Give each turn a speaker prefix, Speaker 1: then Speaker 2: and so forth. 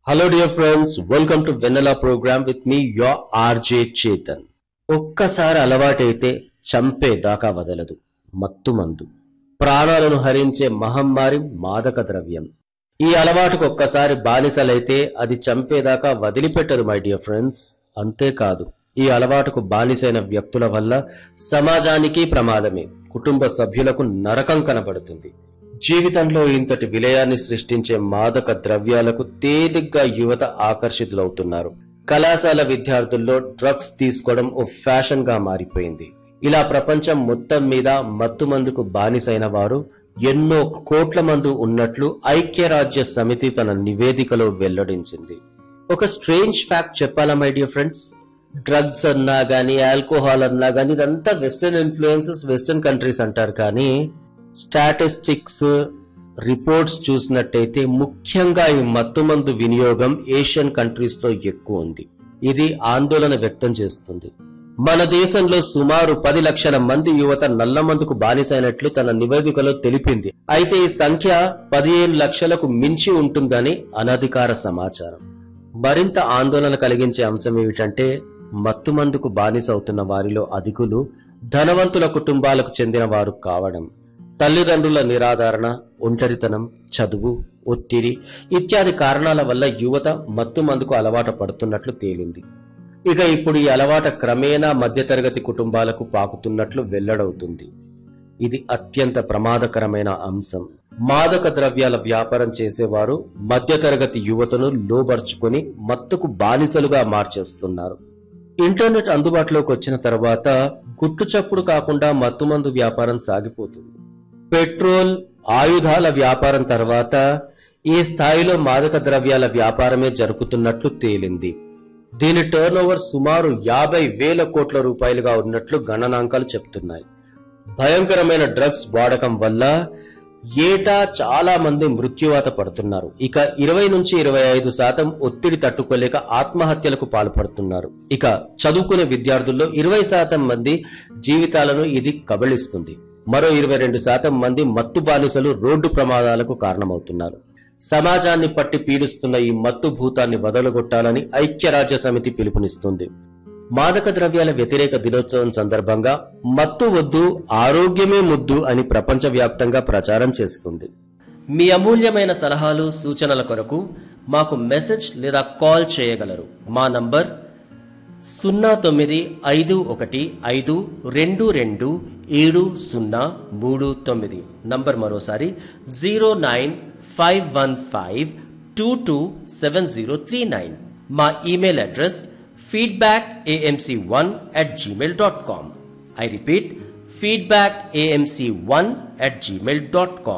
Speaker 1: hello dear friends welcome to Vennela programme with మీ your RJ Chetan ఒక్కసారి అలవాటైతే చంపే దాకా వదలదు మత్తు మందు ప్రాణాలను హరించే మహమ్మారి మాదక ద్రవ్యం ఈ అలవాటుకు ఒక్కసారి బానిసలైతే అది చంపేదాకా వదిలిపెట్టదు మై డియర్ ఫ్రెండ్స్ అంతేకాదు ఈ అలవాటుకు బానిసైన వ్యక్తుల వల్ల సమాజానికి ప్రమాదమే కుటుంబ సభ్యులకు నరకం కనబడుతుంది జీవితంలో ఇంతటి విలయాన్ని సృష్టించే మాదక ద్రవ్యాలకు తేలిగ్గా యువత ఆకర్షితులవుతున్నారు కళాశాల విద్యార్థుల్లో డ్రగ్స్ తీసుకోవడం ఓ ఫ్యాషన్ గా మారిపోయింది ఇలా ప్రపంచం మొత్తం మీద మత్తుమందుకు బానిసైన వారు ఎన్నో కోట్ల మంది ఉన్నట్లు ఐక్యరాజ్య సమితి తన నివేదికలో వెల్లడించింది ఒక స్ట్రేంజ్ ఫ్యాక్ట్ చెప్పాలా మై డియర్ ఫ్రెండ్స్ డ్రగ్స్ అన్నా గానీ ఆల్కహాల్ అన్నా గానీ ఇదంతా వెస్టర్న్ ఇన్ఫ్లుయెన్సెస్ వెస్టర్న్ కంట్రీస్ అంటారు కానీ స్టాటిస్టిక్స్ రిపోర్ట్స్ చూసినట్టయితే ముఖ్యంగా ఈ మత్తుమందు వినియోగం ఏషియన్ కంట్రీస్ లో ఎక్కువ ఉంది ఇది ఆందోళన వ్యక్తం చేస్తుంది మన దేశంలో సుమారు పది లక్షల మంది యువత నల్లమందుకు బానిసైనట్లు తన నివేదికలో తెలిపింది అయితే ఈ సంఖ్య పదిహేను లక్షలకు మించి ఉంటుందని అనధికార సమాచారం మరింత ఆందోళన కలిగించే అంశం ఏమిటంటే మత్తుమందుకు బానిస అవుతున్న వారిలో అధికులు ధనవంతుల కుటుంబాలకు చెందిన వారు కావడం తల్లిదండ్రుల నిరాధారణ ఒంటరితనం చదువు ఒత్తిడి ఇత్యాది కారణాల వల్ల యువత మత్తుమందుకు అలవాటు పడుతున్నట్లు తేలింది ఇక ఇప్పుడు ఈ అలవాట క్రమేణా మధ్యతరగతి కుటుంబాలకు పాకుతున్నట్లు వెల్లడవుతుంది ఇది అత్యంత ప్రమాదకరమైన అంశం మాదక ద్రవ్యాల వ్యాపారం చేసేవారు మధ్యతరగతి యువతను లోబర్చుకొని మత్తుకు బానిసలుగా మార్చేస్తున్నారు ఇంటర్నెట్ అందుబాటులోకి వచ్చిన తర్వాత గుట్టు చప్పుడు కాకుండా మత్తుమందు వ్యాపారం సాగిపోతుంది పెట్రోల్ ఆయుధాల వ్యాపారం తర్వాత ఈ స్థాయిలో మాదక ద్రవ్యాల వ్యాపారమే జరుగుతున్నట్లు తేలింది దీని టర్నోవర్ సుమారు యాభై వేల కోట్ల రూపాయలుగా ఉన్నట్లు గణనాంకాలు చెప్తున్నాయి భయంకరమైన డ్రగ్స్ వాడకం వల్ల ఏటా చాలా మంది మృత్యువాత పడుతున్నారు ఇక ఇరవై నుంచి ఇరవై ఐదు శాతం ఒత్తిడి తట్టుకోలేక ఆత్మహత్యలకు పాల్పడుతున్నారు ఇక చదువుకునే విద్యార్థుల్లో ఇరవై శాతం మంది జీవితాలను ఇది కబళిస్తుంది మరో ఇరవై రెండు శాతం మంది మత్తు బానిసలు రోడ్డు ప్రమాదాలకు కారణమవుతున్నారు సమాజాన్ని పట్టి పీడిస్తున్న ఈ మత్తు భూతాన్ని వదలగొట్టాలని ఐక్యరాజ్య సమితి పిలుపునిస్తుంది మాదక ద్రవ్యాల వ్యతిరేక దినోత్సవం సందర్భంగా మత్తు వద్దు ఆరోగ్యమే ముద్దు అని ప్రపంచవ్యాప్తంగా ప్రచారం చేస్తుంది మీ అమూల్యమైన సలహాలు సూచనల కొరకు మాకు మెసేజ్ లేదా కాల్ చేయగలరు మా నంబర్ సున్నా తొమ్మిది ఐదు ఒకటి ఐదు రెండు రెండు ఏడు సున్నా మూడు తొమ్మిది నంబర్ మరోసారి zero nine five one five two two seven zero three nine మా email address feedback AMC one at Gmail dot com I repeat feedback AMC one at Gmail dot com